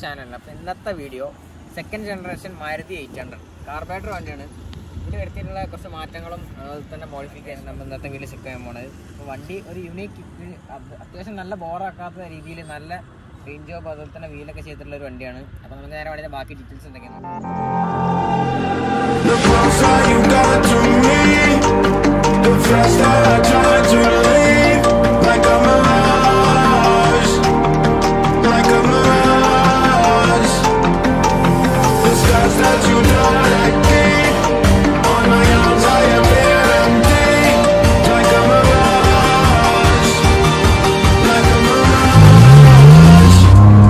ചാനലിൽ അപ്പോൾ ഇന്നത്തെ video second generation Maruti eight hundred carburettor വണ്ടിയാണ് ഇതിൽ വരുത്തിയിട്ടുള്ള കുറച്ച് മാറ്റങ്ങളും അതുപോലെ തന്നെ മോഡിഫിക്കേഷൻ നമ്മൾ ഇന്നത്തെ വീഡിയോ ചെക്ക് ചെയ്യാൻ പോണത് അപ്പോൾ വണ്ടി ഒരു യുണീക്ക് അത്യാവശ്യം നല്ല ബോറാക്കാത്ത രീതിയിൽ നല്ല റേഞ്ച് ജോബ് അതുപോലെ തന്നെ വീലൊക്കെ ചെയ്തിട്ടുള്ള ഒരു വണ്ടിയാണ് അപ്പോൾ നമുക്ക് നേരെ വണ്ടിയുടെ ബാക്കി ഡീറ്റെയിൽസ് എന്തൊക്കെയാണ് The closer you got to me, the faster I try to leave. Like a mirage, like a mirage. The scars that you don't let me on my arms I appear empty. Like a mirage, like a mirage.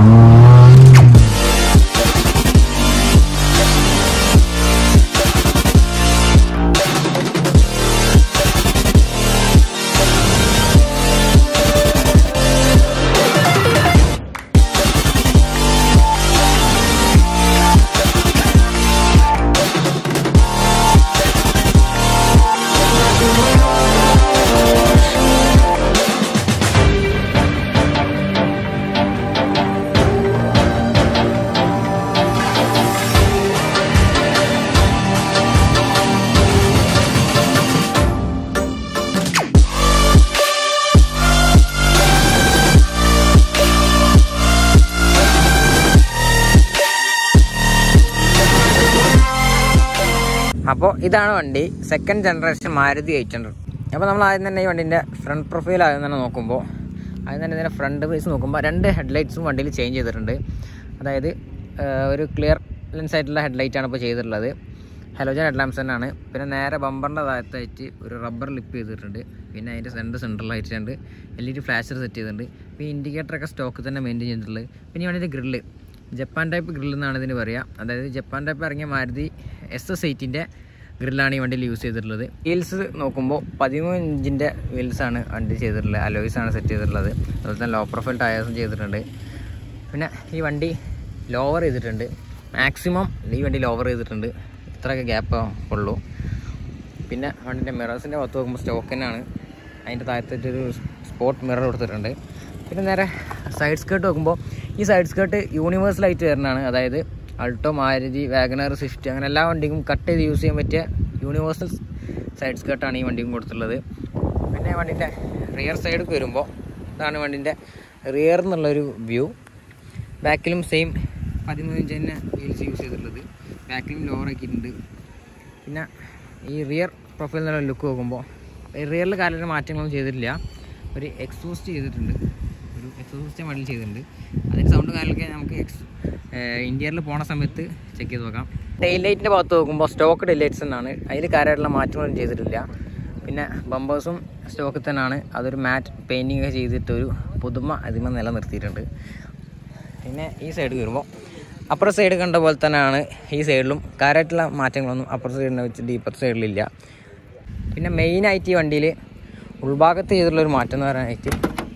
അപ്പോൾ ഇതാണ് വണ്ടി second generation Maruti eight hundred അപ്പോൾ നമ്മൾ ആദ്യം തന്നെ ഈ വണ്ടിൻ്റെ front profile ആദ്യം തന്നെ നോക്കുമ്പോൾ ആദ്യം തന്നെ ഇതിൻ്റെ ഫ്രണ്ട് ഫേസ് നോക്കുമ്പോൾ രണ്ട് ഹെഡ്ലൈറ്റ്സും വണ്ടിയിൽ ചേഞ്ച് ചെയ്തിട്ടുണ്ട് അതായത് ആ, ഒരു ക്ലിയർ ലെൻസ് ആയിട്ടുള്ള ഹെഡ്ലൈറ്റാണ് ഇപ്പോൾ ചെയ്തിട്ടുള്ളത് ഹലോജൻ ഹെഡ് ലാംപ്സ് തന്നെയാണ് പിന്നെ നേരെ ബമ്പറിൻ്റെ താഴത്തായിട്ട് ഒരു റബ്ബർ ലിപ്പ് ചെയ്തിട്ടുണ്ട് പിന്നെ അതിൻ്റെ സെൻറ്റർ സെൻട്രലായിട്ട് രണ്ട് L E D flasher set ചെയ്തിട്ടുണ്ട് പിന്നെ ഇൻഡിക്കേറ്ററൊക്കെ സ്റ്റോക്ക് തന്നെ മെയിൻറ്റെയിൻ ചെയ്തിട്ടുള്ളത് പിന്നെ ഈ വണ്ടിയുടെ ഗ്രില്ല് ജപ്പാൻ ടൈപ്പ് ഗ്രിൽ എന്നാണ് ഇതിന് പറയുക അതായത് ജപ്പാൻ ടൈപ്പ് ഇറങ്ങിയ മാരുതി എസ് എസ് എയ്റ്റിൻ്റെ ഗ്രില്ലാണ് ഈ വണ്ടിയിൽ യൂസ് ചെയ്തിട്ടുള്ളത് വീൽസ് നോക്കുമ്പോൾ പതിമൂന്ന് ഇഞ്ചിൻ്റെ വീൽസാണ് വണ്ടി ചെയ്തിട്ടുള്ളത് അലോയ്സ് ആണ് സെറ്റ് ചെയ്തിട്ടുള്ളത് അതുപോലെ തന്നെ ലോ പ്രൊഫൈൽ ടയേഴ്സും ചെയ്തിട്ടുണ്ട് പിന്നെ ഈ വണ്ടി ലോവർ ചെയ്തിട്ടുണ്ട് മാക്സിമം ഈ വണ്ടി ലോവർ ചെയ്തിട്ടുണ്ട് ഇത്രയൊക്കെ ഗ്യാപ്പ് ഉള്ളൂ പിന്നെ വണ്ടിൻ്റെ മിറേഴ്സിൻ്റെ ഭാഗത്ത് നോക്കുമ്പോൾ സ്റ്റോക്ക് തന്നെയാണ് അതിൻ്റെ താഴത്തൊരു സ്പോട്ട് മിറർ കൊടുത്തിട്ടുണ്ട് പിന്നെ നേരെ സൈഡ് സ്കേർട്ട് നോക്കുമ്പോൾ ഈ സൈഡ് സ്കേർട്ട് യൂണിവേഴ്സലായിട്ട് വരുന്നതാണ് അതായത് അൾട്ടോ മാരുതി വാഗനർ സ്വിഫ്റ്റ് അങ്ങനെ എല്ലാ വണ്ടിക്കും കട്ട് ചെയ്ത് യൂസ് ചെയ്യാൻ പറ്റിയ യൂണിവേഴ്സൽ സൈഡ് സ്കേർട്ടാണ് ഈ വണ്ടിക്കും കൊടുത്തിട്ടുള്ളത് പിന്നെ വണ്ടിൻ്റെ റിയർ സൈഡിൽ വരുമ്പോൾ ഇതാണ് വണ്ടിൻ്റെ റിയർ എന്നുള്ളൊരു വ്യൂ ബാക്കിലും സെയിം പതിമൂന്ന് ഇഞ്ച് തന്നെ വീൽസ് യൂസ് ചെയ്തിട്ടുള്ളത് ബാക്കിലും ലോവർ ആക്കിയിട്ടുണ്ട് പിന്നെ ഈ റിയർ പ്രൊഫൈൽ എന്നുള്ള ലുക്ക് നോക്കുമ്പോൾ റിയറിൽ കാലം മാറ്റങ്ങളൊന്നും ചെയ്തിട്ടില്ല ഒരു എക്സോസ്റ്റ് ചെയ്തിട്ടുണ്ട് ഒരു എക്സോസ്റ്റ് വണ്ടിയിൽ ചെയ്തിട്ടുണ്ട് അതിൻ്റെ സൗണ്ട് കാര്യങ്ങളൊക്കെ നമുക്ക് എക്സ് ഇന്ത്യയിൽ പോണ സമയത്ത് ചെക്ക് ചെയ്ത് നോക്കാം ടെയിൽ ലൈറ്റിൻ്റെ ഭാഗത്ത് നോക്കുമ്പോൾ സ്റ്റോക്ക് ടെയിൽ ലൈറ്റ്സ് തന്നെയാണ് അതിൽ കാര്യമായിട്ടുള്ള മാറ്റങ്ങളൊന്നും ചെയ്തിട്ടില്ല പിന്നെ ബമ്പേഴ്സും സ്റ്റോക്കിൽ തന്നെയാണ് അതൊരു മാറ്റ് പെയിൻറ്റിങ് ഒക്കെ ചെയ്തിട്ട് ഒരു പുതുമ അതിമ നിലനിർത്തിയിട്ടുണ്ട് പിന്നെ ഈ സൈഡ് വരുമ്പോൾ അപ്പുറ സൈഡ് കണ്ട പോലെ തന്നെയാണ് ഈ സൈഡിലും കാര്യമായിട്ടുള്ള മാറ്റങ്ങളൊന്നും അപ്പുറ സൈഡിനെ വെച്ചിട്ട് ഇപ്പുറത്തെ സൈഡിലില്ല പിന്നെ മെയിനായിട്ട് ഈ വണ്ടിയിൽ ഉൾഭാഗത്ത് ചെയ്തിട്ടുള്ള ഒരു മാറ്റം എന്ന് പറയാനായിട്ട്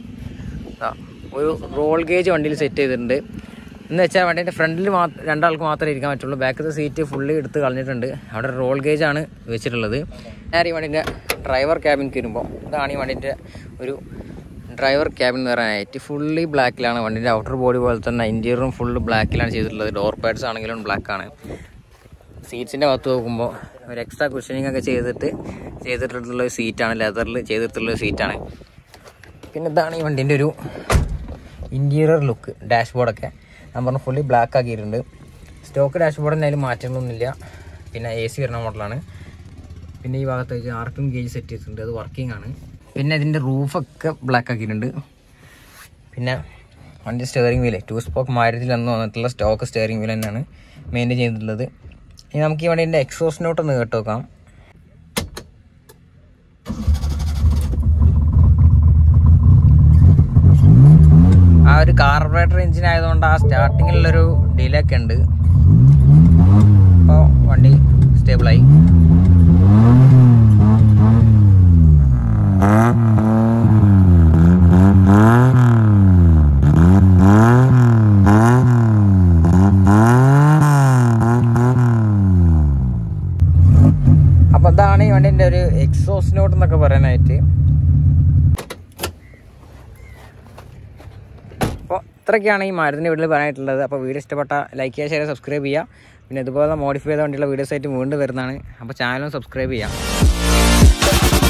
ദാ ഒരു റോൾ ഗേജ് വണ്ടിയിൽ സെറ്റ് ചെയ്തിട്ടുണ്ട് എന്ന് വെച്ചാൽ വണ്ടീൻ്റെ ഫ്രണ്ടിൽ മാത്രം രണ്ടാൾക്ക് മാത്രമേ ഇരിക്കാൻ പറ്റുള്ളൂ ബാക്കത്തെ സീറ്റ് ഫുള്ളി എടുത്ത് കളഞ്ഞിട്ടുണ്ട് അവിടെ റോൾ ഗേജ് ആണ് വെച്ചിട്ടുള്ളത് നേരെ ഈ വണ്ടീൻ്റെ ഡ്രൈവർ ക്യാബിൻ കയറുമ്പോൾ ഇതാണ് ഈ വണ്ടീൻ്റെ ഒരു ഡ്രൈവർ ക്യാബിൻ എന്ന് പറയാനായിട്ട് ഫുള്ളി ബ്ലാക്കിലാണ് വണ്ടീൻ്റെ ഔട്ടർ ബോഡി പോലെ തന്നെ ഇൻറ്റീരിയറും ഫുള്ള് ബ്ലാക്കിലാണ് ചെയ്തിട്ടുള്ളത് ഡോർ പാഡ്സ് ആണെങ്കിലും ബ്ലാക്കാണ് സീറ്റ്സിൻ്റെ ഭാഗത്ത് നോക്കുമ്പോൾ ഒരു എക്സ്ട്രാ കുഷനിങ് ഒക്കെ ചെയ്തിട്ട് ചെയ്തിട്ടുള്ള ഒരു സീറ്റാണ് ലെതറിൽ ചെയ്തിട്ടുള്ള ഒരു സീറ്റാണ് പിന്നെ ഇതാണ് ഈ വണ്ടീൻ്റെ ഒരു ഇൻറ്റീരിയർ ലുക്ക് ഡാഷ്ബോർഡൊക്കെ ഞാൻ പറഞ്ഞു ഫുള്ളി ബ്ലാക്ക് ആക്കിയിട്ടുണ്ട് സ്റ്റോക്ക് ഡാഷ്ബോർഡിന് അതിൽ മാറ്റങ്ങളൊന്നുമില്ല പിന്നെ എ സി വരുന്ന മോഡലാണ് പിന്നെ ഈ ഭാഗത്തേക്ക് ആർക്കും ഗേജ് സെറ്റ് ചെയ്തിട്ടുണ്ട് അത് വർക്കിംഗ് ആണ് പിന്നെ ഇതിൻ്റെ റൂഫൊക്കെ ബ്ലാക്ക് ആക്കിയിട്ടുണ്ട് പിന്നെ വണ്ടി സ്റ്റിയറിംഗ് വീല് ടു സ്പോക്ക് മാരുതിയിൽ അന്ന് വന്നിട്ടുള്ള സ്റ്റോക്ക് സ്റ്റിയറിംഗ് വീൽ തന്നെയാണ് മെയിൻറ്റെയിൻ ചെയ്തിട്ടുള്ളത് ഇനി നമുക്ക് ഈ വണ്ടീൻ്റെ എക്സോസ് നോട്ട് ഒന്ന് കേട്ട് നോക്കാം ആ ഒരു കാർബറേറ്റർ എഞ്ചിൻ ആയതുകൊണ്ട് ആ സ്റ്റാർട്ടിങ്ങിലുള്ളൊരു ഡിലേ ഒക്കെ ഉണ്ട് അപ്പോൾ വണ്ടി സ്റ്റേബിളായി അപ്പോൾ അതാണ് ഈ വണ്ടീൻ്റെ ഒരു എക്സോസ് നോട്ട് എന്നൊക്കെ പറയാനായിട്ട് അപ്പോൾ ഇത്ര ഇത്രയൊക്കെയാണ് ഈ മാരുതിൻ്റെ വീട്ടിൽ പറയാനായിട്ടുള്ളത് അപ്പോൾ വീഡിയോ ഇഷ്ടപ്പെട്ട ലൈക്ക് ചെയ്യുക ഷെയർ സബ്സ്ക്രൈബ് ചെയ്യുക പിന്നെ ഇതുപോലെ മോഡിഫൈ ചെയ്ത വണ്ടിയുള്ള വീഡിയോസ് ആയിട്ട് വീണ്ടും വരുന്നതാണ് അപ്പോൾ ചാനലും സബ്സ്ക്രൈബ് ചെയ്യാം